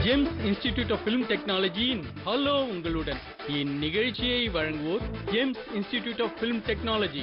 James institute of film டெக்னாலஜியின் hello உங்களுடன் இந்நிகழ்ச்சியை வழங்குவோர் James institute of film technology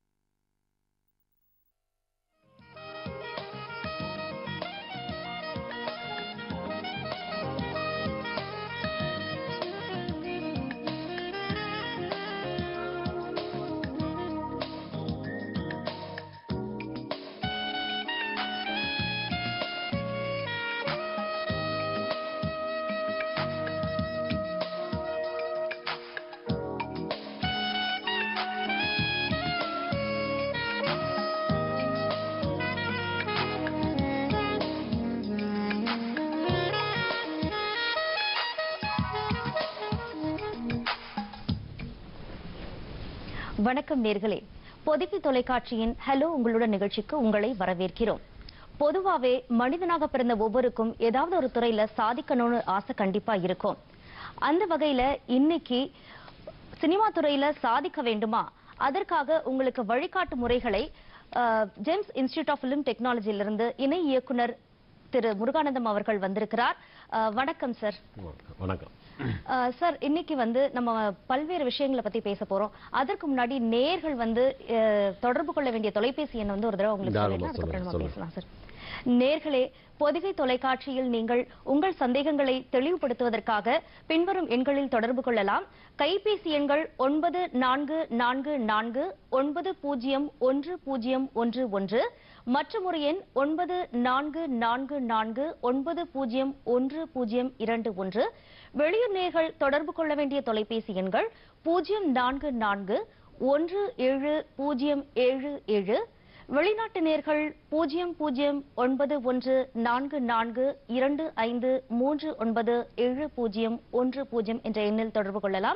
வணக்கம் நேர்களே பொதிகை தொலைக்காட்சியின் ஹலோ உங்களுடன் நிகழ்ச்சிக்கு உங்களை வரவேற்கிறோம் பொதுவாவே மனிதனாக பிறந்த ஒவ்வொருக்கும் ஏதாவது ஒரு துறையில சாதிக்கணும்னு ஆசை கண்டிப்பா இருக்கும் அந்த வகையில இன்னைக்கு சினிமா துறையில சாதிக்க வேண்டுமா அதற்காக உங்களுக்கு வழிகாட்டு முறைகளை அஹ், ஜேம்ஸ் இன்ஸ்டிடியூட் ஆஃப் பிலிம் டெக்னாலஜியிலிருந்து இணை இயக்குனர் திரு முருகானந்தம் அவர்கள் வந்திருக்கிறார் அஹ், வணக்கம் சார் வணக்கம் அஹ் சார் இன்னைக்கு வந்து நம்ம பல்வேறு விஷயங்களை பத்தி பேச போறோம் அதற்கு முன்னாடி நேர்கள் வந்து அஹ், தொடர்பு கொள்ள வேண்டிய தொலைபேசி எண் வந்து ஒரு தடவை உங்களுக்கு தாராளமா சொல்லிடலாம் அதுக்கப்புறம் நம்ம சொல்லுங்க, பேசலாம் சார் நேர்களே பொதிகை தொலைக்காட்சியில் நீங்கள் உங்கள் சந்தேகங்களை தெளிவுபடுத்துவதற்காக பின்வரும் எண்களில் தொடர்பு கொள்ளலாம் கைபேசி எண்கள் ஒன்பது நான்கு நான்கு நான்கு ஒன்பது பூஜ்ஜியம் ஒன்று பூஜ்ஜியம் ஒன்று ஒன்று மற்றும் ஒரு எண் ஒன்பது நான்கு நான்கு நான்கு ஒன்பது பூஜ்ஜியம் ஒன்று பூஜ்ஜியம் இரண்டு ஒன்று வெளியூர் நேர்கள் தொடர்பு கொள்ள வேண்டிய தொலைபேசி எண்கள் பூஜ்ஜியம் நான்கு நான்கு ஒன்று ஏழு பூஜ்ஜியம் ஏழு ஏழு வெளிநாட்டு நேர்கள் பூஜ்ஜியம் பூஜ்ஜியம் ஒன்பது ஒன்று நான்கு நான்கு இரண்டு ஐந்து மூன்று ஒன்பது ஏழு பூஜ்ஜியம் ஒன்று பூஜ்ஜியம் என்ற எண்ணில் தொடர்பு கொள்ளலாம்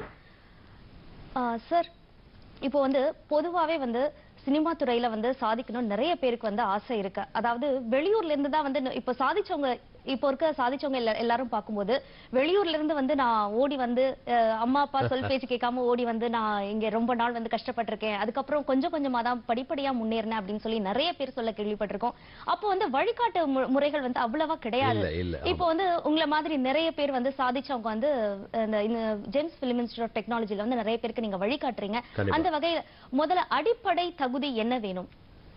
ஆ, சார் இப்போ வந்து பொதுவாவே வந்து சினிமா துறையில வந்து சாதிக்கணும் நிறைய பேருக்கு வந்து ஆசை இருக்கு அதாவது வெளியூர்ல இருந்து தான் வந்து இப்போ சாதிச்சவங்க இப்போ இருக்க சாதிச்சவங்க எல்லா- எல்லாரும் பார்க்கும்போது வெளியூர்ல இருந்து வந்து நான் ஓடி வந்து அஹ், அம்மா அப்பா சொல் பேச்சு கேட்காம ஓடி வந்து நான் இங்க ரொம்ப நாள் வந்து கஷ்டப்பட்டிருக்கேன் அதுக்கப்புறம் கொஞ்சம் கொஞ்சமா தான் படிப்படியா முன்னேறினேன் அப்படின்னு சொல்லி நிறைய பேர் சொல்ல கேள்விப்பட்டிருக்கோம் அப்போ வந்து வழிகாட்டு மு- முறைகள் வந்து அவ்வளவா கிடையாது இல்ல, இல்ல, ஆமா. இப்போ வந்து உங்களை மாதிரி நிறைய பேர் வந்து சாதிச்சவங்க வந்து இந்த இந்த ஜேம்ஸ் பிலிம் இன்ஸ்டியூட் ஆஃப் டெக்னாலஜில வந்து நிறைய பேருக்கு நீங்க வழிகாட்டுறீங்க கண்டிப்பா. அந்த வகையில முதல்ல அடிப்படை தகுதி என்ன வேணும்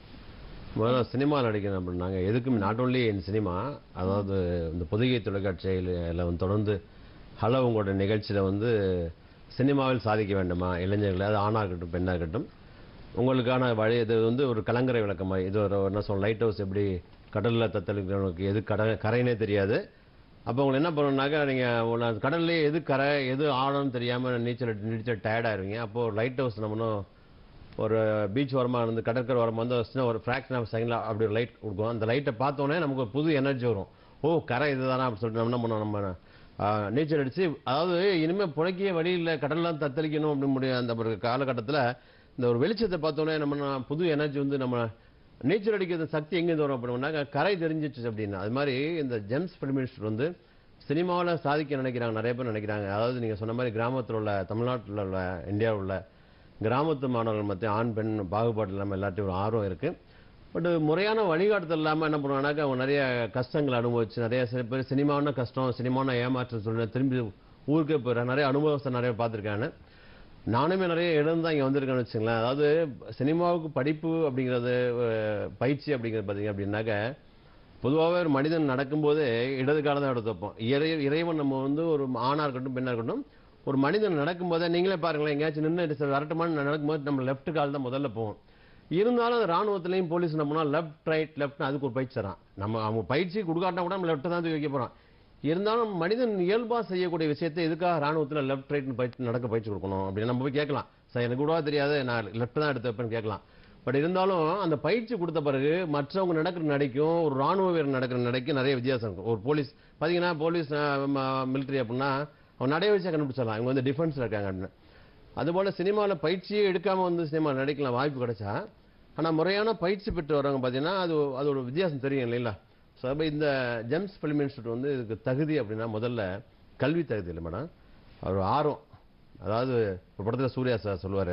முதல்ல சினிமாவில் நடிக்கணும் அப்படின்னாங்க எதுக்குமே நாட் ஓன்லி இன் சினிமா அதாவது இந்த பொதிகை தொலைக்காட்சியில் வந்து தொடர்ந்து ஹலோ உங்களோட நிகழ்ச்சியில் வந்து சினிமாவில் சாதிக்க வேண்டுமா இளைஞர்கள் அது ஆணாக இருக்கட்டும் பெண்ணாக இருக்கட்டும் உங்களுக்கான வழி இது வந்து ஒரு கலங்கரை விளக்கமாக இது ஒரு என்ன சொல்ல லைட் ஹவுஸ் எப்படி கடலில் தத்தளிக்கிறவங்களுக்கு எது கட கரைனே தெரியாது அப்போ உங்களுக்கு என்ன பண்ணணும்னாக்கா நீங்கள் கடல்லே எது கரை எது ஆழம்னு தெரியாமல் நீச்சல் நீச்சல் டயர்டாயிருவீங்க அப்போது லைட் ஹவுஸ் நம்மளும் ஒரு பீச் ஓரமாக இருந்து கடற்கரை ஓரமாக வந்து ஒரு சின்ன ஒரு ஃப்ராக்ஷன் ஆஃப் செகண்டில் அப்படி ஒரு லைட் கொடுக்கும் அந்த லைட்டை பார்த்தோன்னே நமக்கு ஒரு புது எனர்ஜி வரும் ஓ கரை இதுதானா அப்படின்னு சொல்லிட்டு நம்ம என்ன பண்ணோம் நம்ம ஆ, நீச்சல் அடித்து அதாவது இனிமேல் புழைக்கிய வழியில் கடல்லாம் தத்தளிக்கணும் அப்படின்னு முடிய அந்த ஒரு காலகட்டத்தில் இந்த ஒரு வெளிச்சத்தை பார்த்தோன்னே நம்ம நான் புது எனர்ஜி வந்து நம்ம நீச்சல் அடிக்கிறது சக்தி எங்கேருந்து வரும் அப்படின்னாக்கா கரை தெரிஞ்சிச்சு அப்படின்னா அது மாதிரி இந்த ஜெம்ஸ் பிலிம் இன்ஸ்டியூட் வந்து சினிமாவில் சாதிக்க நினைக்கிறாங்க நிறைய பேர் நினைக்கிறாங்க அதாவது நீங்கள் சொன்ன மாதிரி கிராமத்தில் உள்ள தமிழ்நாட்டில் உள்ள இந்தியாவில் உள்ள கிராமத்து மாணவர்கள் மத்திய ஆண் பெண் பாகுபாடு இல்லாமல் எல்லாத்தையும் ஒரு ஆர்வம் இருக்கு பட் முறையான வழிகாட்டுதல் இல்லாமல் என்ன பண்ணுவாங்கனாக்கா அவங்க நிறைய கஷ்டங்கள் அனுபவிச்சு நிறைய சில பேர் சினிமானா கஷ்டம் சினிமான ஏமாற்றம் சொல்லி திரும்பி ஊருக்கே போயிடுறாங்க நிறைய அனுபவத்தை நிறைய பார்த்துருக்காங்க நானுமே நிறைய இடம் தான் இங்கே வந்திருக்கேன்னு வச்சுங்களேன் அதாவது சினிமாவுக்கு படிப்பு அப்படிங்கிறது அஹ், பயிற்சி அப்படிங்கிறது பார்த்தீங்க அப்படின்னாக்க பொதுவாகவே ஒரு மனிதன் நடக்கும்போதே இடது காலம் தான் எடுத்து வைப்போம் இறை இறைவன் நம்ம வந்து ஒரு ஆணாக இருக்கட்டும் பெண்ணாக இருக்கட்டும் ஒரு மனிதன் நடக்கும்போதே நீங்களே பாருங்களேன் எங்கேயாச்சும் நின்று வரட்டுமான்னு நடக்கும்போது நம்ம லெஃப்ட் கால் தான் முதல்ல போவோம் இருந்தாலும் அது ராணுவத்திலையும் போலீஸ் என்ன பண்ணா லெஃப்ட் ரைட் லெஃப்ட் அதுக்கு ஒரு பயிற்சி தரான் நம்ம அவங்க பயிற்சி கொடுக்காட்டினா கூட நம்ம லெஃப்ட் தான் தூக்கி வைக்க போறோம் இருந்தாலும் மனிதன் இயல்பா செய்யக்கூடிய விஷயத்தை எதுக்காக ராணுவத்தில் லெஃப்ட் ரைட் பயிற்சி நடக்க பயிற்சி கொடுக்கணும் அப்படின்னு நம்ம போய் கேட்கலாம் சார் எனக்கு கூட தெரியாது நான் லெஃப்ட் தான் எடுத்து வைப்பேன்னு கேட்கலாம் பட் இருந்தாலும் அந்த பயிற்சி கொடுத்த பிறகு மற்றவங்க நடக்கிற நடைக்கும் ஒரு ராணுவ வீரர் நடக்கிற நடைக்கும் நிறைய வித்தியாசம் இருக்கும் ஒரு போலீஸ் பார்த்தீங்கன்னா போலீஸ் மிலிட்டரி அப்படின்னா அவன் நடைய வச்சா கண்டுபிடிச்சிடலாம் இவங்க வந்து டிஃபென்ஸ்ல இருக்காங்க அப்படின்னு அதுபோல சினிமாவில் பயிற்சியே எடுக்காம வந்து சினிமா நடிக்கலாம் வாய்ப்பு கிடைச்சா ஆனா முறையான பயிற்சி பெற்று வரவங்க பார்த்தீங்கன்னா அது அதோட வித்தியாசம் தெரியும் இல்லைங்களா ஸோ அப்போ இந்த ஜெம்ஸ் ஃபிலிம் இன்ஸ்டியூட் வந்து இதுக்கு தகுதி அப்படின்னா முதல்ல கல்வி தகுதி இல்லை மேடம் அவர் ஆர்வம் அதாவது ஒரு படத்தில் சூர்யா சார் சொல்லுவார்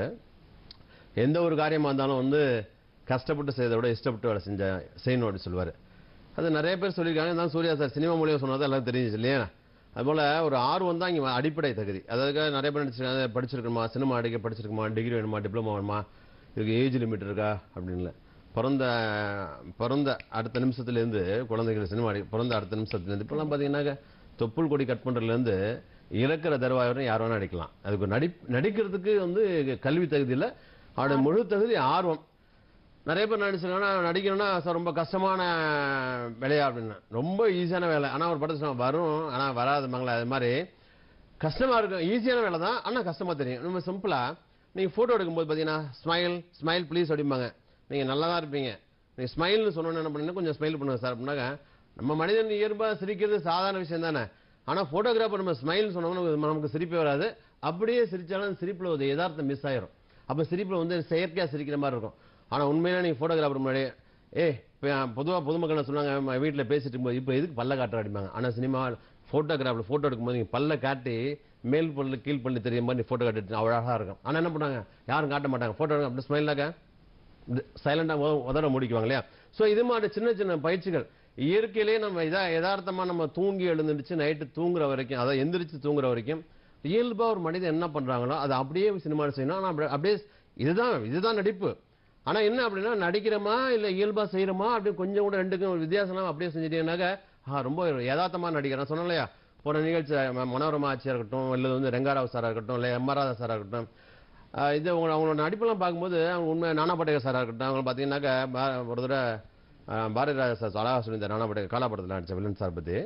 எந்த ஒரு காரியமாக இருந்தாலும் வந்து கஷ்டப்பட்டு செய்யறதை விட இஷ்டப்பட்டு வேலை செஞ்ச செய்யணும் அப்படின்னு சொல்லுவார் அது நிறைய பேர் சொல்லியிருக்காங்க தான் சூர்யா சார் சினிமா மூலியம் சொன்னது எல்லாம் தெரிஞ்சிச்சு இல்லையா அதுபோல் ஒரு ஆர்வம் தான் இங்கே அடிப்படை தகுதி அதாவது நிறைய பேர் நினச்சிருக்காங்க படிச்சிருக்கணுமா சினிமா அடிக்க படிச்சிருக்குமா டிகிரி வேணுமா டிப்ளமா வேணுமா இதுக்கு ஏஜ் லிமிட் இருக்கா அப்படின்ல பிறந்த பிறந்த அடுத்த நிமிஷத்துலேருந்து குழந்தைகள் சினிமா அடி பிறந்த அடுத்த நிமிஷத்துலேருந்து இப்போலாம் பார்த்தீங்கன்னாக்க தொப்புள் கொடி கட் பண்ணுறதுலேருந்து இறக்குற தருவாய் வரை யார் வேணா நடிக்கலாம் அதுக்கு நடி நடிக்கிறதுக்கு வந்து கல்வி தகுதி இல்லை அவருடைய முழு தகுதி ஆர்வம் நிறைய பேர் நடிச்சிருக்காங்கன்னா நடிக்கணும்னா சார் ரொம்ப கஷ்டமான வேலையா அப்படின்னு ரொம்ப ஈஸியான வேலை ஆனால் ஒரு படத்தை சொன்னா வரும் ஆனால் வராதுமாங்களா அது மாதிரி கஷ்டமா இருக்கும் ஈஸியான வேலை தான் ஆனால் கஷ்டமா தெரியும் நம்ம சிம்பிளா நீங்க போட்டோ எடுக்கும்போது பார்த்தீங்கன்னா ஸ்மைல் ஸ்மைல் ப்ளீஸ் அப்படிம்பாங்க நீங்க நல்லா தான் இருப்பீங்க நீங்க ஸ்மைல்னு சொன்னோன்னு என்ன பண்ணுங்க கொஞ்சம் ஸ்மைல் பண்ணுங்க சார் அப்படின்னாக்க நம்ம மனிதன் இயல்பா சிரிக்கிறது சாதாரண விஷயம் தானே ஆனா போட்டோகிராஃபர் நம்ம ஸ்மைல் சொன்னோம்னா நமக்கு சிரிப்பே வராது அப்படியே சிரிச்சாலும் அந்த சிரிப்புல ஒரு யதார்த்தம் மிஸ் ஆயிரும் அப்ப சிரிப்புல வந்து செயற்கையா சிரிக்கிற மாதிரி இருக்கும் ஆனா உண்மையில நீங்க போட்டோகிராஃபர் முன்னாடி ஏ பொதுவா பொதுமக்கள் என்ன சொன்னாங்க "ம, வீட்டுல பேசிட்டு இருக்கும்போது இப்போ எதுக்கு பல்ல காட்டுற அடிப்பாங்க ஆனா சினிமா போட்டோகிராஃப்ல போட்டோ எடுக்கும்போது நீங்க பல்ல காட்டி மேல் பல்லு கீழ் பல்லு தெரியும் மாதிரி நீ போட்டோ காட்டிட்டு அவ்வளோ அழகா இருக்கும் ஆனா என்ன பண்ணாங்க யாரும் காட்ட மாட்டாங்க போட்டோ எடுக்க அப்படி ஸ்மைல்லாக்க சைலண்டாக உதட முடிக்குவாங்க இல்லையா ஸோ இது மாதிரி சின்ன சின்ன பயிற்சிகள் இயற்கையிலே நம்ம இதா யதார்த்தமா நம்ம தூங்கி எழுந்துருச்சு நைட்டு தூங்குற வரைக்கும் அதாவது எந்திரிச்சு தூங்குற வரைக்கும் இயல்பா ஒரு மனிதன் என்ன பண்றாங்களோ அதை அப்படியே சினிமாவில் செய்யணும் ஆனா அப்படி- அப்படியே இதுதான் இதுதான் நடிப்பு ஆனா என்ன அப்படின்னா நடிக்கிறோமா இல்ல இயல்பா செய்யறோமா அப்படி கொஞ்சம் கூட ரெண்டுக்கும் ஒரு வித்தியாசம் அப்படியே செஞ்சுட்டீங்கன்னாக்க ஆ, ரொம்ப யதார்த்தமா நடிக்கிறேன் சொன்னேன் இல்லையா போன நிகழ்ச்சி ம- மனோரமா ஆட்சியா இருக்கட்டும் இல்ல வந்து ரெங்காராவ் சாரா இருக்கட்டும் இல்ல எம் ஆர் ராதா சாரா இருக்கட்டும் ஆஹ் இது அவங்க அவங்களோட நடிப்பெல்லாம் பார்க்கும்போது அவங்க உண்மை நானா பட்டேகர் சாரா இருக்கட்டும் அவங்க பார்த்தீங்கன்னாக்க பா- ஒரு தடவை ஆஹ் பாரதி ராஜா சார் அழகா சொல்லியிருந்தார் நானா பட்டேகர் காலா படத்தில் நடிச்ச வில்லன் சார் பத்தி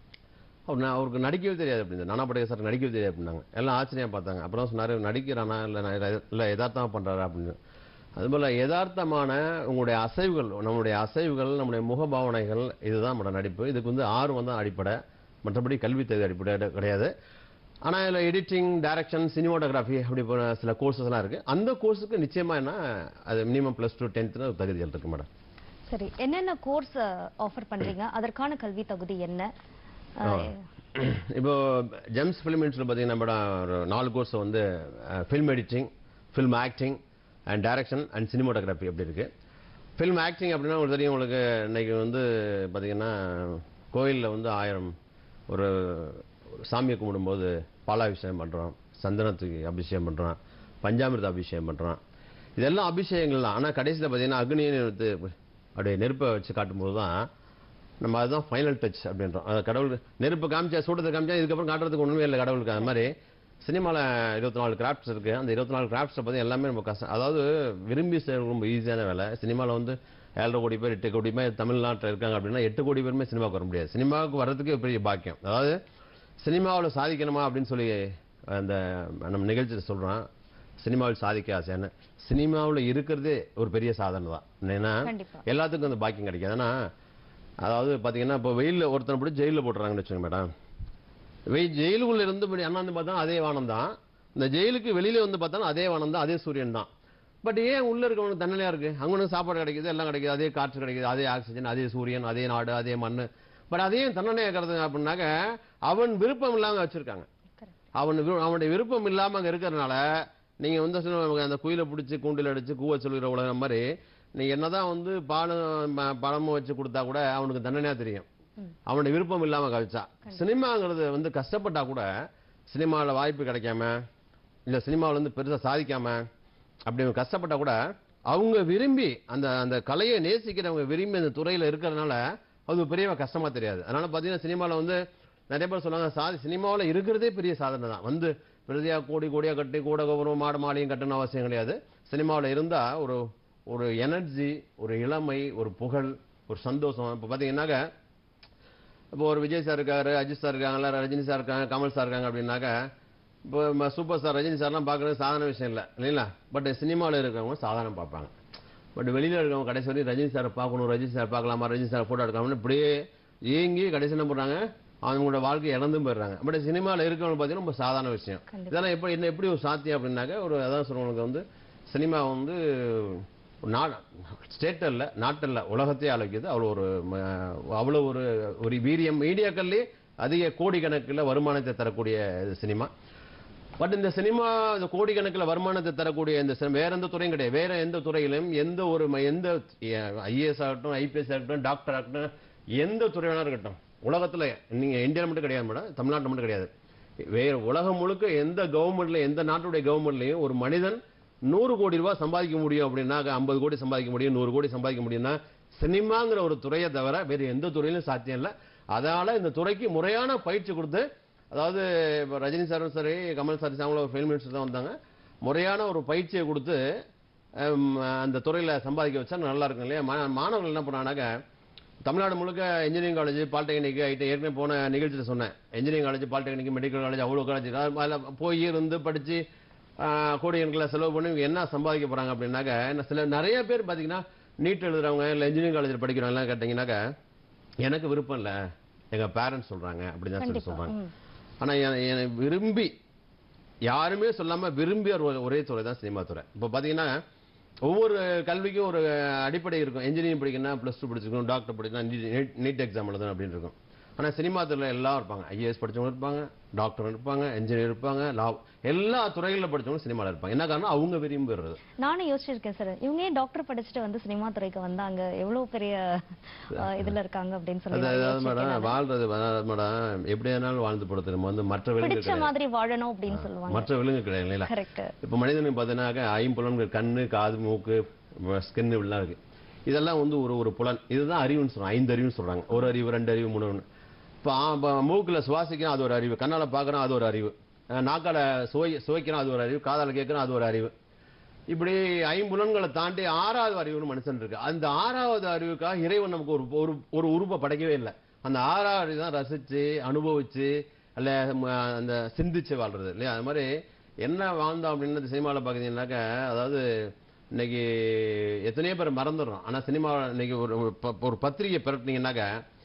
அவர் நான் அவருக்கு நடிக்கவே தெரியாது அப்படின்னு நானா பட்டேகர் சார் நடிக்கவே தெரியாது அப்படின்னாங்க எல்லாம் ஆச்சரியம் பார்த்தாங்க அப்புறம் சொன்னாரு நடிக்கிறானா இல்லை இல்லை யதார்த்தமா பண்றாரா அப்படின்னு அதுபோல யதார்த்தமான உங்களுடைய அசைவுகள் நம்முடைய அசைவுகள் நம்முடைய முகபாவனைகள் இதுதான் நம்மளோட நடிப்பு இதுக்கு வந்து ஆர்வம் தான் அடிப்படை மற்றபடி கல்வி தகுதி அடிப்படை கிடையாது ஆனா இதுல எடிட்டிங் டைரக்ஷன் சினிமாட்டோகிராஃபி அப்படி போன சில கோர்சஸ் எல்லாம் இருக்கு அந்த கோர்ஸுக்கு நிச்சயமா என்ன அது மினிமம் பிளஸ் டூ டென்த்னு தகுதிகள் இருக்கு மேடம் சரி என்னென்ன கோர்ஸ் ஆஃபர் பண்றீங்க அதற்கான கல்வி தகுதி என்ன அஹ், இப்போ ஜெம்ஸ் ஃபிலிம் இன்ஸ்டியூட் பார்த்தீங்கன்னா மேடம் ஒரு நாலு கோர்ஸ் வந்து film editing film acting and direction and cinematography அப்படி இருக்கு ஃபில்ம் ஆக்டிங் அப்படின்னா உங்களுக்கு தெரியும் உங்களுக்கு இன்னைக்கு வந்து பார்த்தீங்கன்னா கோயிலில் வந்து ஆயிரம் ஒரு ஒரு சாமியை கும்பிடும்போது பாலாபிஷேகம் பண்ணுறோம் சந்தனத்துக்கு அபிஷேகம் பண்ணுறோம் பஞ்சாமிர்த அபிஷேகம் பண்ணுறோம் இதெல்லாம் அபிஷேகங்கள் தான் ஆனால் கடைசியில் பார்த்தீங்கன்னா அக்னியை எடுத்து அப்படியே நெருப்பை வச்சு காட்டும்போது தான் நம்ம அதுதான் ஃபைனல் டச் அப்படின்றோம் அது கடவுள் நெருப்பு காமிச்சா சூடத்தை காமிச்சா இதுக்கப்புறம் காட்டுறதுக்கு ஒண்ணுமே இல்லை கடவுளுக்கு அது மாதிரி சினிமாவில் இருபத்தி நாலு கிராஃப்ட்ஸ் இருக்கு அந்த இருபத்தி நாலு கிராஃப்ட்ஸை பற்றி எல்லாமே ரொம்ப கஷ்டம் அதாவது விரும்பி செய்யறது ரொம்ப ஈஸியான வேலை சினிமாவில் வந்து ஏழரை கோடி பேர் எட்டு கோடி பேர் தமிழ்நாட்டில் இருக்காங்க அப்படின்னா எட்டு கோடி பேருமே சினிமாவுக்கு வர முடியாது சினிமாவுக்கு வர்றதுக்கு ஒரு பெரிய பாக்கியம் அதாவது சினிமாவில் சாதிக்கணுமா அப்படின்னு சொல்லி அந்த நம்ம நிகழ்ச்சியில் சொல்றோம் சினிமாவில் சாதிக்க ஆசைன்னு சினிமாவில் இருக்கிறதே ஒரு பெரிய சாதனை தான் ஏன்னா கண்டிப்பா. எல்லாத்துக்கும் அந்த பாக்கியம் கிடைக்காது ஏன்னா அதாவது பாத்தீங்கன்னா இப்போ வெயில்ல ஒருத்தனை போட்டு ஜெயிலில் போட்டுறாங்கன்னு வச்சுக்கோங்க மேடம் வெயில் ஜெயிலுக்குள்ள இருந்து இப்படி அண்ணாந்து பார்த்தா அதே வானம் தான் இந்த ஜெயிலுக்கு வெளியில வந்து பார்த்தாலும் அதே வானம் தான் அதே சூரியன் தான் பட் ஏன் உள்ள இருக்கவனுக்கு தன்னலையா இருக்கு அவனுக்கு சாப்பாடு கிடைக்குது எல்லாம் கிடைக்குது அதே காற்று கிடைக்குது அதே ஆக்சிஜன் அதே சூரியன் அதே நாடு அதே மண் பட் அதையும் தன்னலையா இருக்கிறது அப்படின்னாக்க அவன் விருப்பம் இல்லாம வச்சிருக்காங்க correct. அவன் விரு- அவனுடைய விருப்பம் இல்லாம அங்க இருக்கிறதுனால நீங்க வந்து சொல்லுவாங்க, அந்த குயிலை பிடிச்சி கூண்டில் அடிச்சு கூவ சொல்லுகிற உலகம் மாதிரி நீங்க என்னதான் வந்து பாலும் ம- பழமும் வச்சு கொடுத்தா கூட அவனுக்கு தண்டனையா தெரியும் அவனுடைய விருப்பம் இல்லாம கழிச்சா சினிமாங்கிறது வந்து கஷ்டப்பட்டா கூட சினிமாவில் வாய்ப்பு கிடைக்காம இல்ல சினிமாவில் வந்து பெருசா சாதிக்காம அப்படி அவங்க கஷ்டப்பட்டா கூட அவங்க விரும்பி அந்த அந்த கலையை நேசிக்கிறவங்க விரும்பி அந்த துறையில இருக்கிறதுனால அது ஒரு பெரிய கஷ்டமா தெரியாது அதனால பாத்தீங்கன்னா சினிமாவில் வந்து நிறைய பேர் சொல்லுவாங்க சாதி சினிமாவில் இருக்கிறதே பெரிய சாதனை தான் வந்து பிரதியா கோடி கோடியா கட்டி கூட கௌரவம் மாடு மாலையும் கட்டணும் அவசியம் கிடையாது சினிமாவில் இருந்தா ஒரு ஒரு எனர்ஜி ஒரு இளமை ஒரு புகழ் ஒரு சந்தோஷம் இப்போ பார்த்தீங்கன்னாக்க இப்போ ஒரு விஜய் சார் இருக்காரு அஜித் சார் இருக்காங்கல்ல ரஜினி சார் இருக்காங்க கமல் சார் இருக்காங்க அப்படின்னாக்க இப்போ ம- சூப்பர் ஸ்டார் ரஜினி சார்லாம் பார்க்குறது சாதாரண விஷயம் இல்லை இல்லைங்களா பட் சினிமாவில் இருக்கிறவங்க சாதாரண பார்ப்பாங்க பட் வெளியில் இருக்கவங்க கடைசி வரையும் ரஜினி சாரை பார்க்கணும் ரஜினி சார் பார்க்கலாமா ரஜினி சார் ஃபோட்டோ எடுக்கலாம்னு இப்படியே ஏங்கி கடைசி என்ன பண்ணுறாங்க அவங்களோட வாழ்க்கை இழந்தும் போயிடுறாங்க பட் சினிமாவில் இருக்கவங்க பார்த்தீங்கன்னா ரொம்ப சாதாரண விஷயம் கண்டிப்பா. இதெல்லாம் எப்படி என்ன எப்படி ஒரு சாத்தியம் அப்படின்னாக்க ஒரு அதான் சொல்றவங்களுக்கு வந்து சினிமா வந்து நா ஸ்டேட் அல்ல நாட்டல்ல உலகத்தையே அழைக்குது அவ்வளோ ஒரு ம- அவ்வளோ ஒரு ஒரு வீரியம் மீடியாக்கள்லேயே அதிக கோடிக்கணக்கில் வருமானத்தை தரக்கூடிய இது சினிமா பட் இந்த சினிமா இந்த கோடிக்கணக்கில் வருமானத்தை தரக்கூடிய இந்த சினிமா வேற எந்த துறையும் கிடையாது வேற எந்த துறையிலும் எந்த ஒரு ம- எந்த ஐஏஎஸ் ஆகட்டும் ஐபிஎஸ் ஆகட்டும் டாக்டர் ஆகட்டும் எந்த துறை வேணா இருக்கட்டும் உலகத்துல நீங்க இந்தியாவில் மட்டும் கிடையாது மேடம் தமிழ்நாட்டில் மட்டும் கிடையாது வேற உலகம் முழுக்க எந்த கவர்மெண்ட்ல எந்த நாட்டுடைய கவர்மெண்ட்லயும் ஒரு மனிதன் நூறு கோடி ரூபாய் சம்பாதிக்க முடியும் அப்படின்னா ஐம்பது கோடி சம்பாதிக்க முடியும் நூறு கோடி சம்பாதிக்க முடியும்னா சினிமாங்கிற ஒரு துறையை தவிர வேறு எந்த துறையிலும் சாத்தியம் இல்லை அதனால இந்த துறைக்கு முறையான பயிற்சி கொடுத்து அதாவது இப்போ ரஜினி சாரும் சரி கமல் சார் அவங்கள ஒரு ஃபில்ம் மினிஸ்டர் தான் வந்தாங்க முறையான ஒரு பயிற்சியை கொடுத்து ஹம், அந்த துறையில சம்பாதிக்க வச்சா நல்லா இருக்கும் இல்லையா மா- மாணவர்கள் என்ன பண்ணாங்க தமிழ்நாடு முழுக்க இன்ஜினியரிங் காலேஜ் பாலிடெக்னிக் ஐடி ஏற்கனவே போன நிகழ்ச்சியில் சொன்னேன் engineering college polytechnic medical college அவ்வளோ காலேஜ் அதில் போய் இருந்து படித்து கோடிக்கணக்கில் செலவு பண்ணி இவங்க என்ன சம்பாதிக்க போகிறாங்க அப்படின்னாக்க என்ன சில நிறைய பேர் பார்த்தீங்கன்னா நீட் எழுதுறவங்க இல்லை இன்ஜினியரிங் காலேஜில் படிக்கிறவங்க எல்லாம் கேட்டிங்கன்னாக்க எனக்கு விருப்பம் இல்லை எங்கள் பேரண்ட்ஸ் சொல்கிறாங்க அப்படி தான் சொல்லி கண்டிப்பா. சொல்கிறாங்க ம். ஆனா என- என்னை விரும்பி யாருமே சொல்லாம விரும்பிய ஒரு ஒரே துறை தான் சினிமா துறை இப்போ பாத்தீங்கன்னா ஒவ்வொரு கல்விக்கும் ஒரு அடிப்படை இருக்கும் இன்ஜினியரிங் படிக்கணும் ப்ளஸ் டூ படிச்சிருக்கணும் டாக்டர் படிக்கணும் நீட் நீட் எக்ஸாம் எழுதணும் அப்படின்னு இருக்கும் ஆனா சினிமா துறையில் எல்லாம் இருப்பாங்க ஐஏஎஸ் படிச்சவங்க இருப்பாங்க டாக்டர் இருப்பாங்க இன்ஜினியர் இருப்பாங்க லா எல்லா துறைகளில் படிச்சவங்க சினிமாவில் இருப்பாங்க என்ன காரணம் அவங்க விரும்புறது நானும் யோசிச்சிருக்கேன் சார் இவங்க ஏன் டாக்டர் படிச்சுட்டு வந்து சினிமா துறைக்கு வந்தாங்க எவ்வளவு பெரிய அஹ், இதுல இருக்காங்க அப்படின்னு சொல்லி அது நான் அதாவது யோசிச்சிருக்கேன் மேடம் நானு. வாழ்றது வாழ்றது மேடம் எப்படி வேணாலும் வாழ்ந்து போடுறது நம்ம வந்து மற்ற விலங்கு பிடிச்ச மாதிரி வாழணும் அப்படின்னு சொல்லுவாங்க மற்ற விலங்கு கிடையாது இல்லைங்களா கரெக்ட் இப்போ மனிதனுக்கு பார்த்தீங்கன்னாக்க ஐம்புலன்கள் கண்ணு காது மூக்கு ஸ்கின் இப்படிலாம் இருக்கு இதெல்லாம் வந்து ஒரு ஒரு புலன் இதுதான் அறிவுன்னு சொல்றாங்க ஐந்து அறிவுன்னு சொல்றாங்க ஒரு அறிவு ரெண்டு அறிவு மூணு அறிவு. இப்போ ஆ, இப்போ மூக்குல சுவாசிக்கிறோம் அது ஒரு அறிவு கண்ணால பார்க்கறோம் அது ஒரு அறிவு அஹ் நாக்கால சுவை சுவைக்கிறோம் அது ஒரு அறிவு காதால கேட்கறோம் அது ஒரு அறிவு இப்படி ஐம்புலன்களை தாண்டி ஆறாவது அறிவுன்னு மனுஷன் இருக்கு அந்த ஆறாவது அறிவுக்காக இறைவன் நமக்கு ஒரு ஒரு ஒரு உருவை படைக்கவே இல்லை அந்த ஆறாவது அறிவு தான் ரசிச்சு அனுபவிச்சு அல்ல ம, அந்த சிந்திச்சு வாழ்றது இல்லையா அது மாதிரி என்ன வாழ்ந்தோம் அப்படின்னு சினிமாவில் பார்த்தீங்கன்னாக்க அதாவது இன்னைக்கு எத்தனையோ பேர் மறந்துடுறோம் ஆனா சினிமா இன்னைக்கு ஒரு ஒரு ப- ஒரு பத்திரிகை பிறட்டினீங்கன்னாக்க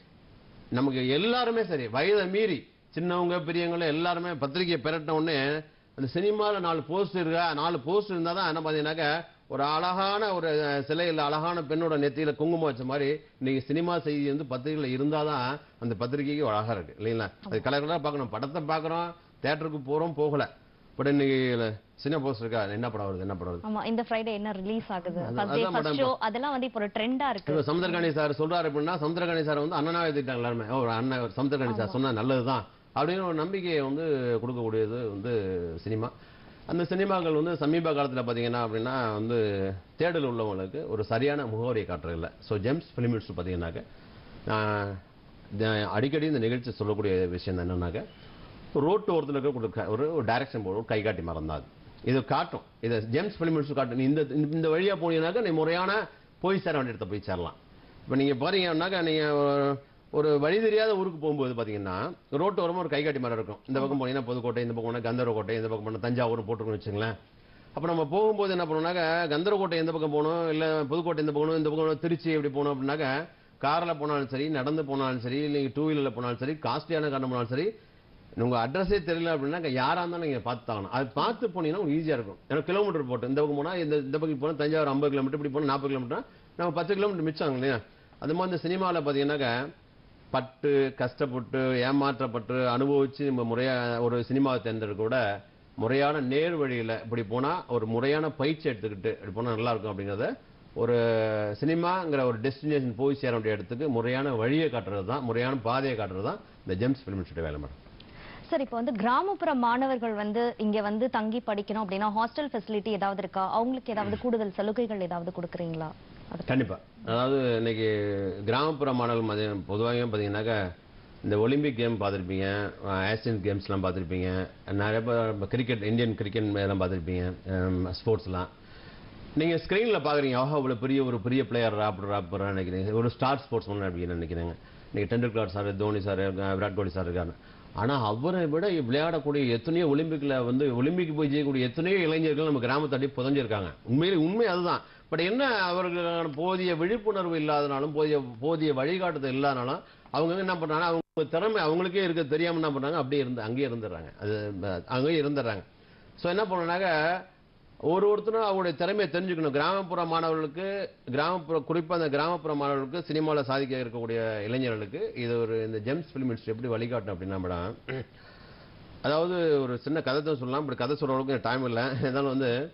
நமக்கு எல்லாருமே சரி வயதை மீறி சின்னவங்க பெரியவங்க எல்லாருமே பத்திரிகையை பெறட்டின உடனே அந்த சினிமாவில் நாலு போஸ்ட் இருக்கா நாலு போஸ்ட் இருந்தால் தான் என்ன பார்த்தீங்கன்னாக்க ஒரு அழகான ஒரு அஹ், சிலையில் அழகான பெண்ணோட நெத்தியில குங்குமம் வச்ச மாதிரி இன்னைக்கு சினிமா செய்தி வந்து பத்திரிகையில் இருந்தால் தான் அந்த பத்திரிகைக்கு அழகா இருக்கு இல்லைங்களா அது கலர் கலராக பார்க்கணும் படத்தை பார்க்குறோம் தேட்டருக்கு போகிறோம் போகல பட் இன்னைக்கு சினிமா போஸ்ட் இருக்கா என்ன படம் வருது என்ன படம் வருது ஆமா இந்த ஃப்ரைடே என்ன ரிலீஸ் ஆகுது அது- ஃபர்ஸ்ட் டே அதான் ஃபர்ஸ்ட் madam. ஷோ அதெல்லாம் வந்து இப்போ ஒரு ட்ரெண்டா இருக்கு இப்போ சமுத்திரகாணி சார் சொல்றாரு அப்படின்னா சமுத்திரகாணி சார் வந்து அண்ணனா எழுதிட்டாங்க எல்லாருமே ஓ அண்ணன் சமுத்திரகாணி சார் சொன்னா நல்லதுதான் அப்படின்னு ஒரு நம்பிக்கையை வந்து கொடுக்கக்கூடியது வந்து சினிமா அந்த சினிமாக்கள் வந்து சமீப காலத்துல பாத்தீங்கன்னா அப்படின்னா வந்து தேடல் உள்ளவங்களுக்கு ஒரு சரியான முகவரியை காட்டுறதில்ல ஸோ ஜெம்ஸ் ஃபிலிமிட்ஸ் பார்த்தீங்கன்னாக்க நான் த- அடிக்கடி இந்த நிகழ்ச்சி சொல்லக்கூடிய விஷயம் என்னன்னாக்க ரோட்டு ஓரத்தில் இருக்க ஒரு க- ஒரு டைரக்ஷன் போர்டு ஒரு கைகாட்டி மரம் தான் அது இது காட்டும் இதை ஜேம்ஸ் ஃபிலிமிட்ஸ் காட்டும் நீ இந்த இந்த- இந்த வழியா போனீங்கன்னாக்கா நீ முறையான போய் சேர வேண்டிய இடத்த போய் சேரலாம் இப்போ நீங்க பாத்தீங்கன்னாக்கா நீங்க ஒரு- ஒரு வழி தெரியாத ஊருக்கு போகும்போது பாத்தீங்கன்னா ரோட்டு ஓரமா ஒரு கைகாட்டி மரம் இருக்கும் இந்த பக்கம் போனீங்கன்னா புதுக்கோட்டை இந்த பக்கம் போனா கந்தரக்கோட்டை இந்த பக்கம் போனா தஞ்சாவூர் போட்டுருக்கோம்னு வச்சுங்களேன் அப்போ நம்ம போகும்போது என்ன பண்ணுவோம்னாக்கா கந்தரக்கோட்டை எந்த பக்கம் போகணும் இல்லை புதுக்கோட்டை இந்த பக்கம் போகணும், இந்த பக்கம் திருச்சி எப்படி போகணும் அப்படின்னாக்கா காரில் போனாலும் சரி நடந்து போனாலும் சரி இல்லை டூ வீலரில் போனாலும் சரி காஸ்ட்லியான காரணம் போனாலும் சரி உங்க அட்ரஸே தெரியல அப்படின்னா யாரா இருந்தாலும் நீங்க பார்த்து தாகணும் அது பார்த்து போனீங்கன்னா உங்களுக்கு ஈஸியா இருக்கும் ஏன்னா கிலோமீட்டர் போட்டு இந்த பக்கம் போனா இந்த இந்த பக்கம் போனா தஞ்சாவூர் ஐம்பது கிலோமீட்டர் இப்படி போனா நாற்பது கிலோமீட்டர் நம்ம பத்து கிலோமீட்டர் மிச்சம் ஆகும் இல்லையா அது மாதிரி இந்த சினிமாவில் பார்த்தீங்கன்னாக்கா பட்டு கஷ்டப்பட்டு ஏமாற்றப்பட்டு அனுபவிச்சு நம்ம முறையா ஒரு சினிமாவை தேர்ந்தெடுக்க கூட முறையான நேர் வழியில இப்படி போனா ஒரு முறையான பயிற்சி எடுத்துக்கிட்டு இப்படி போனா நல்லா இருக்கும் அப்படிங்கறத ஒரு சினிமாங்கிற ஒரு டெஸ்டினேஷன் போய் சேர வேண்டிய இடத்துக்கு முறையான வழியை காட்டுறது தான் முறையான பாதையை காட்டுறது தான் இந்த ஜெம்ஸ் ஃபிலிம் இன்ஸ்டியூட் வேலை மேடம் சார் இப்போ வந்து கிராமப்புற மாணவர்கள் வந்து இங்க வந்து தங்கி படிக்கணும் அப்படின்னா ஹாஸ்டல் ஃபெசிலிட்டி ஏதாவது இருக்கா அவங்களுக்கு ஏதாவது கூடுதல் சலுகைகள் ஏதாவது கொடுக்குறீங்களா அது கண்டிப்பா அதாவது இன்னைக்கு கிராமப்புற மாணவர்கள் மதியம் பொதுவாக பார்த்தீங்கன்னாக்கா இந்த ஒலிம்பிக் கேம் பார்த்துருப்பீங்க ஆசியன் கேம்ஸ்லாம் பார்த்துருப்பீங்க நிறைய பேர் கிரிக்கெட் இந்தியன் கிரிக்கெட் எல்லாம் பார்த்துருப்பீங்க ஸ்போர்ட்ஸ்லாம் நீங்கள் ஸ்க்ரீனில் பார்க்குறீங்க ஆஹா இவ்வளோ பெரிய ஒரு பெரிய பிளேயர் ராப்பர் ராப்பர் நினைக்கிறீங்க ஒரு ஸ்டார் ஸ்போர்ட்ஸ் மேன் அப்படின்னு நினைக்கிறீங்க இன்னைக்கு Tendulkar sir Dhoni sir Virat Kohli sir இருக்காங்க ஆனால் அவரை விட விளையாடக்கூடிய எத்தனையோ ஒலிம்பிக்கில் வந்து ஒலிம்பிக் போய் செய்யக்கூடிய எத்தனையோ இளைஞர்கள் நம்ம கிராமத்தாண்டி புதஞ்சிருக்காங்க உண்மையிலே உண்மை அதுதான் பட் என்ன அவர்களுக்கான போதிய விழிப்புணர்வு இல்லாதனாலும் போதிய போதிய வழிகாட்டுதல் இல்லாதனாலும் அவங்க என்ன பண்றாங்க அவங்க திறமை அவங்களுக்கே இருக்க தெரியாம என்ன பண்றாங்க அப்படியே இருந்து அங்கேயே இருந்துடுறாங்க அது அஹ், அங்கேயே இருந்துடுறாங்க ஸோ என்ன பண்ணனாக்க ஒரு ஒருத்தரும் அவருடைய திறமையை தெரிஞ்சுக்கணும் கிராமப்புற மாணவர்களுக்கு கிராமப்புற குறிப்பாக அந்த கிராமப்புற மாணவர்களுக்கு சினிமாவில் சாதிக்க இருக்கக்கூடிய இளைஞர்களுக்கு இது ஒரு இந்த ஜெம்ஸ் ஃபிலிம் இன்ஸ்டியூட் எப்படி வழிகாட்டும் அப்படின்னா மேடம் அதாவது ஒரு சின்ன கதை தான் சொல்லலாம் இப்படி கதை சொல்ற அளவுக்கு டைம் இல்லை இருந்தாலும் வந்து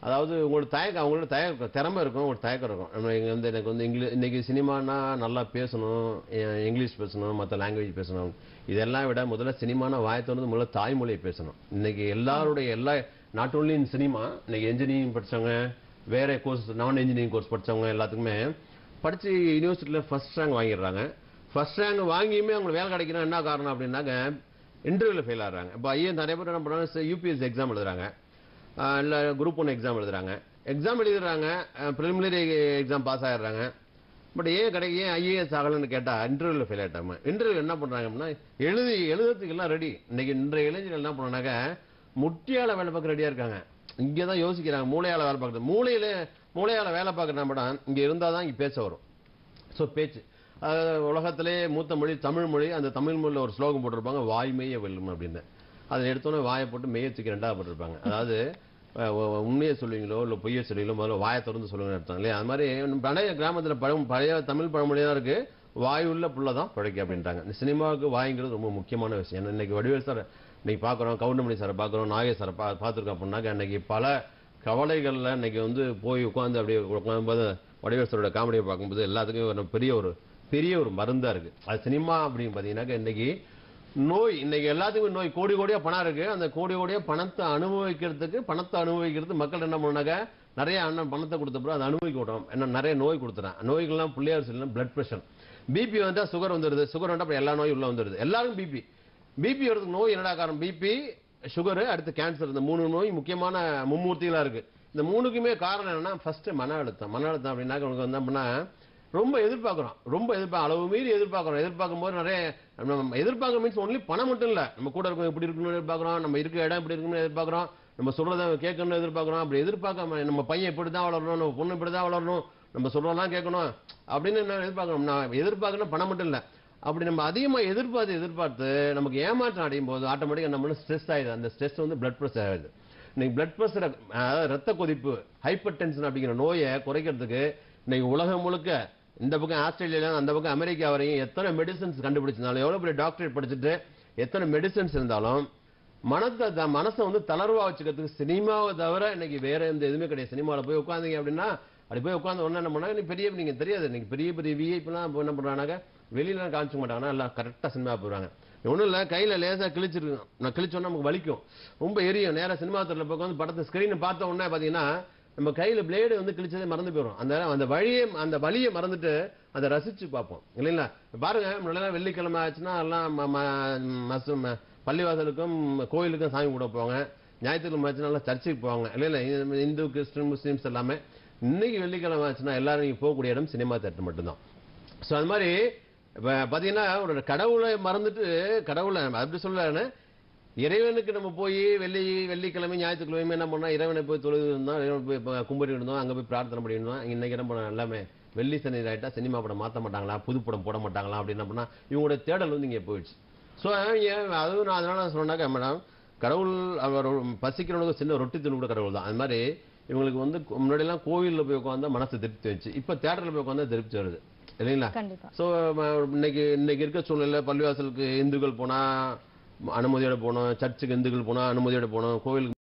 அதாவது உங்களோட தயக்கம் அவங்களோட தயக்கம் திறமை இருக்கும் ஒரு தயக்கம் இருக்கும் நம்ம இங்க வந்து எனக்கு வந்து இங்கிலீஷ் இன்னைக்கு சினிமானா நல்லா பேசணும் எ- இங்கிலீஷ் பேசணும் மற்ற லாங்குவேஜ் பேசணும் இதெல்லாம் விட முதல்ல சினிமானா வாயை திறந்து முதல்ல தாய்மொழியை பேசணும் இன்னைக்கு எல்லாருடைய எல்லா நாட் ஓன்லி இன் சினிமா இன்னைக்கு இன்ஜினியரிங் படிச்சவங்க வேற கோர்ஸ் நான் இன்ஜினியரிங் கோர்ஸ் படிச்சவங்க எல்லாத்துக்குமே படிச்சு யூனிவர்சிட்டியில் ஃபர்ஸ்ட் ரேங்க் வாங்கிடுறாங்க ஃபர்ஸ்ட் ரேங்க் வாங்கியுமே அவங்களுக்கு வேலை கிடைக்கணும் என்ன காரணம் அப்படின்னாக்க இன்டர்வியூவில் ஃபெயில் ஆகுறாங்க இப்போ ஐயன் நிறைய பேர் என்ன பண்ணுறாங்க யூபிஎஸ்சி எக்ஸாம் எழுதுறாங்க இல்லை குரூப் ஒன் எக்ஸாம் எழுதுறாங்க எக்ஸாம் எழுதுறாங்க ப்ரிலிமினரி எக்ஸாம் பாஸ் ஆயிடுறாங்க பட் ஏன் கிடைக்க ஏன் ஐஏஎஸ் ஆகலன்னு கேட்டா இன்டர்வியூல ஃபெயில் ஆயிட்டாங்க இன்டர்வியூ என்ன பண்றாங்க அப்படின்னா எழுதி எழுதுறதுக்கு எல்லாம் ரெடி இன்னைக்கு இன்றைய இளைஞர்கள் என்ன பண்ணாங்க முட்டியால வேலை பார்க்க ரெடியா இருக்காங்க இங்கே தான் யோசிக்கிறாங்க மூளையால வேலை பார்க்குறது மூளையில மூளையால வேலை பார்க்கறா மேடம் இங்க இருந்தாதான் தான் இங்க பேச வரும் ஸோ பேச்சு அதாவது உலகத்திலே மூத்த மொழி தமிழ் மொழி அந்த தமிழ் மொழியில் ஒரு ஸ்லோகம் போட்டிருப்பாங்க வாய்மையை வெல்லும் அப்படின்னு அதை எடுத்தோன்னே வாயை போட்டு மெய்யத்துக்கு ரெண்டாக போட்டிருப்பாங்க அதாவது அஹ், உ- உண்மையை சொல்லுவீங்களோ இல்லை பொய்யை சொல்லுவீங்களோ முதல்ல வாயை திறந்து சொல்லுங்கன்னு அர்த்தம் இல்லையா அது மாதிரி நம்ம பழைய கிராமத்தில் பழம் பழைய தமிழ் பழமொழி தான் இருக்கு வாயுள்ள புள்ள தான் பிழைக்க அப்படின்ட்டாங்க இந்த சினிமாவுக்கு வாய்ங்கிறது ரொம்ப முக்கியமான விஷயம் ஏன்னா இன்னைக்கு வடிவேல் சார் இன்னைக்கு பார்க்குறோம் கவுண்டமணி சாரை பார்க்குறோம் நாகேஷ் சாரை பா பார்த்துருக்கோம் அப்படின்னாக்க இன்னைக்கு பல கவலைகள்ல இன்னைக்கு வந்து போய் உட்காந்து அப்படியே உட்காந்தும்போது வடிவேல் சாரோட காமெடியை பார்க்கும்போது எல்லாத்துக்கும் ஒரு பெரிய ஒரு பெரிய ஒரு மருந்தா இருக்கு அது சினிமா அப்படின்னு பார்த்தீங்கன்னாக்க இன்னைக்கு நோய் இன்னைக்கு எல்லாத்துக்கும் நோய் கோடி கோடியா பணம் இருக்கு அந்த கோடி கோடியா பணத்தை அனுபவிக்கிறதுக்கு பணத்தை அனுபவிக்கிறது மக்கள் என்ன பண்ணாங்க நிறைய அண்ணன் பணத்தை கொடுத்தப்பறம் அதை அனுபவிக்க விட்டோம் என்ன நிறைய நோய் கொடுத்துறேன் நோய்கள்லாம் பிள்ளையார் சொல்லலாம் பிளட் ப்ரெஷர் பிபி வந்தா சுகர் வந்துடுது சுகர் வந்தா அப்புறம் எல்லா நோயும் உள்ள வந்துடுது எல்லாருக்கும் பிபி பிபி வரதுக்கு நோய் என்னடா காரணம் பிபி சுகர் அடுத்து கேன்சர் இந்த மூணு நோய் முக்கியமான மும்மூர்த்திகளா இருக்கு இந்த மூணுக்குமே காரணம் என்னன்னா ஃபர்ஸ்ட் மன அழுத்தம் மன அழுத்தம் அப்படின்னாக்க உனக்கு வந்து அப்படின்னா ரொம்ப எதிர்பார்க்குறோம் ரொம்ப எதிர்பார்க்க அளவு மீறி எதிர்பார்க்குறோம் எதிர்பார்க்கும் போது நிறைய நம்ம எதிர்பார்க்க மீன்ஸ் ஒன்லி பணம் மட்டும் இல்ல நம்ம கூட இருக்கவங்க இப்படி இருக்கணும்னு எதிர்பார்க்குறோம் நம்ம இருக்க இடம் இப்படி இருக்கணும்னு எதிர்பார்க்குறோம் நம்ம சொல்றதை கேட்கணும்னு எதிர்பார்க்குறோம் அப்படி எதிர்பார்க்காம நம்ம பையன் இப்படி தான் வளரணும் நம்ம பொண்ணு இப்படி தான் வளரணும் நம்ம சொல்றதெல்லாம் கேட்கணும் அப்படின்னு நான் எதிர்பார்க்கணும் நான் எதிர்பார்க்கணும் பணம் மட்டும் இல்ல அப்படி நம்ம அதிகமா எதிர்பார்த்து எதிர்பார்த்து நமக்கு ஏமாற்றம் அடையும் போது ஆட்டோமேட்டிக்கா நம்ம ஸ்ட்ரெஸ் ஆயிடுது அந்த ஸ்ட்ரெஸ் வந்து பிளட் ப்ரெஷர் ஆயிடுது இன்னைக்கு பிளட் ப்ரெஷர் அதாவது ரத்த கொதிப்பு ஹைப்பர் டென்ஷன் அப்படிங்கிற நோயை குறைக்கிறதுக்கு இன்னைக்கு உலகம் முழுக்க இந்த பக்கம் ஆஸ்திரேலியால அந்த பக்கம் அமெரிக்கா வரையும் எத்தனை மெடிசன்ஸ் கண்டுபிடிச்சிருந்தாலும் எவ்வளவு பெரிய டாக்டரேட் படிச்சுட்டு எத்தனை மெடிசன்ஸ் இருந்தாலும் மனத்தை த- மனசை வந்து தளர்வா வச்சுக்கிறதுக்கு சினிமாவை தவிர இன்னைக்கு வேற எந்த எதுவுமே கிடையாது சினிமாவில் போய் உட்காந்தீங்க அப்படின்னா அப்படி போய் உட்காந்து ஒன்று என்ன பண்ணாங்க நீ பெரிய நீங்க தெரியாது நீங்க பெரிய பெரிய விஐபிலாம் இப்போ என்ன பண்றாங்க வெளியில காமிச்சிக்க மாட்டாங்கன்னா எல்லாம் கரெக்டாக சினிமா போயிடுவாங்க ஒன்றும் இல்லை கையில் லேசாக கிழிச்சிருக்கும் நான் கிழிச்சோன்னா நமக்கு வலிக்கும் ரொம்ப எரியும் நேரா சினிமா தேட்டரில் போய் வந்து படத்தை ஸ்க்ரீனை பார்த்த உடனே பார்த்தீங்கன்னா நம்ம கையில் பிளேடு வந்து கிழிச்சதே மறந்து போயிடும் அந்த அந்த வழியை அந்த வலியை மறந்துட்டு அதை ரசிச்சு பார்ப்போம் இல்லைங்களா பாருங்க முன்னாடிலாம் வெள்ளிக்கிழமை ஆச்சுன்னா எல்லாம் ம- ம- மசு- ம- பள்ளிவாசலுக்கும் கோயிலுக்கும் சாமி கூட போவாங்க ஞாயிற்றுக்கிழமை ஆச்சுன்னா எல்லாம் சர்ச்சுக்கு போவாங்க இல்லை இல்லை இந்து கிறிஸ்டின் முஸ்லீம்ஸ் எல்லாமே இன்னைக்கு வெள்ளிக்கிழமை ஆச்சுன்னா எல்லாரும் நீங்க போகக்கூடிய இடம் சினிமா தேட்டர் மட்டும்தான் ஸோ அது மாதிரி இப்ப பாத்தீங்கன்னா ஒரு கடவுளை மறந்துட்டு கடவுளை அப்படி சொல்லன்னு இறைவனுக்கு நம்ம போய் வெள்ளி வெள்ளிக்கிழமை ஞாயிற்றுக்கிழமை என்ன பண்ணா இறைவனை போய் தொழுது இருந்தோம் இறைவனை போய் இப்ப கும்பிட்டு இருந்தோம் அங்க போய் பிரார்த்தனை பண்ணியிருந்தோம் இன்னைக்கு என்ன பண்ண எல்லாமே வெள்ளி சனி ஆயிட்டா சினிமா படம் மாத்த மாட்டாங்களா புது படம் போட மாட்டாங்களா அப்படின்னு என்ன பண்ணா இவங்களோட தேடல் வந்து இங்க போயிடுச்சு ஸோ அதுவும் நான் அதனால சொன்னாக்க மேடம் கடவுள் அவர் பசிக்கிறவனுக்கு சின்ன ரொட்டி துணி கூட கடவுள் தான் அது மாதிரி இவங்களுக்கு வந்து முன்னாடியெல்லாம் கோவில்ல போய் உட்காந்தா மனசு திருப்தி வச்சு இப்போ தேட்டரில் போய் உட்காந்தா திருப்தி வருது இல்லைங்களா கண்டிப்பா ஸோ இன்னைக்கு இன்னைக்கு இருக்க சூழ்நிலை பள்ளிவாசலுக்கு இந்துக்கள் போனா அனுமதியோட போகணும் சர்ச்சுக்கு இந்துக்கள் போனா அனுமதியோட போகணும் கோவிலுக்கு